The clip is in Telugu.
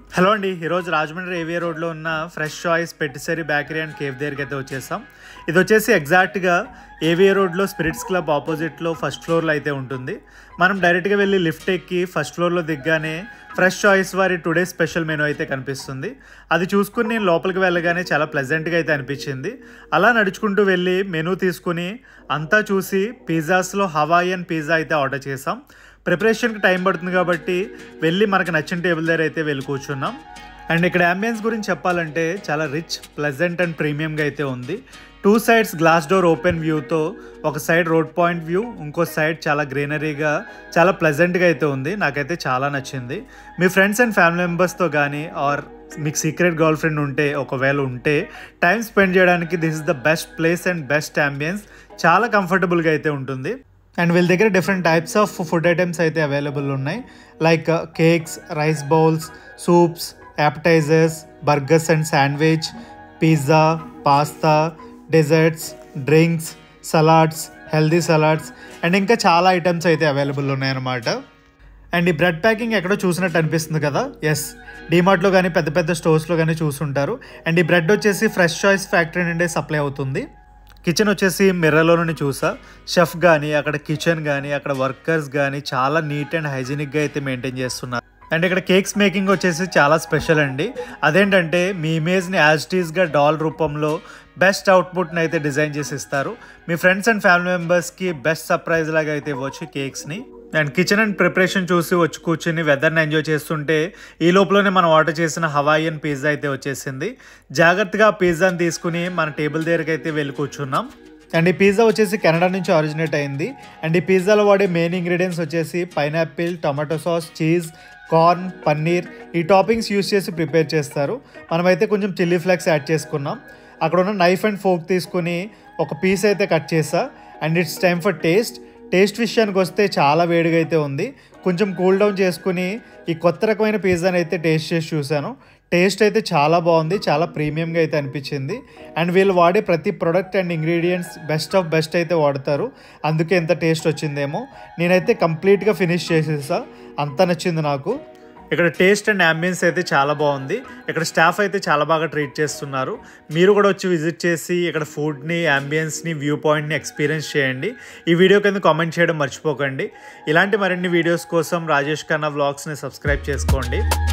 హలో అండి ఈరోజు రాజమండ్రి ఏవియా రోడ్లో ఉన్న fresh choice patisserie bakery and cafe దగ్గరికి అయితే వచ్చేసాం ఇది వచ్చేసి ఎగ్జాక్ట్గా ఏవియా రోడ్లో స్పిరిట్స్ క్లబ్ ఆపోజిట్లో ఫస్ట్ ఫ్లోర్లో అయితే ఉంటుంది మనం డైరెక్ట్గా వెళ్ళి లిఫ్ట్ ఎక్కి ఫస్ట్ ఫ్లోర్లో దిగ్గానే ఫ్రెష్ చాయిస్ వారి టుడే స్పెషల్ మెనూ అయితే కనిపిస్తుంది అది చూసుకుని నేను లోపలికి వెళ్ళగానే చాలా ప్లెజెంట్గా అయితే అనిపించింది అలా నడుచుకుంటూ వెళ్ళి మెనూ తీసుకుని అంతా చూసి పిజ్జాస్లో హవాయియన్ పిజ్జా అయితే ఆర్డర్ చేసాం ప్రిపరేషన్కి టైం పడుతుంది కాబట్టి వెళ్ళి మనకు నచ్చిన టేబుల్ దగ్గర అయితే వెళ్ళి కూర్చున్నాం అండ్ ఇక్కడ అంబియన్స్ గురించి చెప్పాలంటే చాలా రిచ్ ప్లెజెంట్ అండ్ ప్రీమియంగా అయితే ఉంది two sides glass door open వ్యూతో ఒక సైడ్ రోడ్ పాయింట్ వ్యూ ఇంకో సైడ్ చాలా గ్రీనరీగా చాలా ప్లెజెంట్గా అయితే ఉంది నాకైతే చాలా నచ్చింది మీ ఫ్రెండ్స్ అండ్ ఫ్యామిలీ మెంబర్స్తో కానీ ఆర్ మీకు సీక్రెట్ గర్ల్ ఫ్రెండ్ ఉంటే ఒకవేళ ఉంటే టైం స్పెండ్ చేయడానికి this is the best place and best ambience చాలా కంఫర్టబుల్గా అయితే ఉంటుంది అండ్ వీళ్ళ దగ్గర different types of food items అయితే అవైలబుల్ ఉన్నాయి like cakes rice bowls soups appetizers burgers and sandwich pizza pasta desserts drinks salads healthy salads and ఇంకా చాలా ఐటమ్స్ అయితే అవైలబుల్ ఉన్నాయన్నమాట అండ్ ఈ బ్రెడ్ ప్యాకింగ్ ఎక్కడో చూసినట్టు అనిపిస్తుంది కదా ఎస్ డిమార్ట్లో కానీ పెద్ద పెద్ద స్టోర్స్లో కానీ చూసుంటారు అండ్ ఈ బ్రెడ్ వచ్చేసి ఫ్రెష్ చాయిస్ ఫ్యాక్టరీ నుండి సప్లై అవుతుంది కిచెన్ వచ్చేసి మిర్రర్లో నుండి చూసా షెఫ్ కానీ అక్కడ కిచెన్ కానీ అక్కడ వర్కర్స్ కానీ చాలా నీట్ అండ్ హైజీనిక్గా అయితే మెయింటైన్ చేస్తున్నారు అండ్ ఇక్కడ కేక్స్ మేకింగ్ వచ్చేసి చాలా స్పెషల్ అండి అదేంటంటే మీ ఇమేజ్ని యాజ్ టీస్గా డాల్ రూపంలో బెస్ట్ అవుట్పుట్ని అయితే డిజైన్ చేసి ఇస్తారు మీ ఫ్రెండ్స్ అండ్ ఫ్యామిలీ మెంబర్స్కి బెస్ట్ సర్ప్రైజ్ లాగా అయితే ఇవ్వచ్చు కేక్స్ని అండ్ కిచెన్ అండ్ ప్రిపరేషన్ చూసి వచ్చి కూర్చుని వెదర్ని ఎంజాయ్ చేస్తుంటే ఈ లోపలనే మనం ఆర్డర్ చేసిన హవాయియన్ పిజ్జా అయితే వచ్చేసింది జాగ్రత్తగా పిజ్జాని తీసుకుని మన టేబుల్ దగ్గరికి అయితే వెళ్ళి కూర్చున్నాం అండ్ ఈ పిజ్జా వచ్చేసి కెనడా నుంచి ఆరిజినేట్ అయింది అండ్ ఈ పిజ్జాలో వాడే మెయిన్ ఇంగ్రీడియంట్స్ వచ్చేసి pineapple tomato sauce cheese corn paneer ఈ టాపింగ్స్ యూస్ చేసి ప్రిపేర్ చేస్తారు మనమైతే కొంచెం చిల్లీ ఫ్లేక్స్ యాడ్ చేసుకున్నాం అక్కడ ఉన్న నైఫ్ అండ్ ఫోక్ తీసుకుని ఒక పీస్ అయితే కట్ చేసా and it's time for taste taste విషయానికి వస్తే చాలా వేడిగా అయితే ఉంది కొంచెం కూల్ డౌన్ చేసుకుని ఈ కొత్త రకమైన పిజ్జాని అయితే టేస్ట్ చేసి చూశాను టేస్ట్ అయితే చాలా బాగుంది చాలా ప్రీమియంగా అయితే అనిపించింది అండ్ వీళ్ళు వాడే ప్రతి product and ingredients best of best అయితే వాడతారు అందుకే ఎంత టేస్ట్ వచ్చిందేమో నేనైతే కంప్లీట్గా ఫినిష్ చేసేసా అంత నచ్చింది నాకు ఇక్కడ టేస్ట్ అండ్ అంబియన్స్ అయితే చాలా బాగుంది ఇక్కడ స్టాఫ్ అయితే చాలా బాగా ట్రీట్ చేస్తున్నారు మీరు కూడా వచ్చి విజిట్ చేసి ఇక్కడ ఫుడ్ని అంబియన్స్ని వ్యూ పాయింట్ని ఎక్స్పీరియన్స్ చేయండి ఈ వీడియో కింద కామెంట్ చేయడం మర్చిపోకండి ఇలాంటి మరిన్ని వీడియోస్ కోసం రాజేష్ ఖన్నా వ్లాగ్స్ని సబ్స్క్రైబ్ చేసుకోండి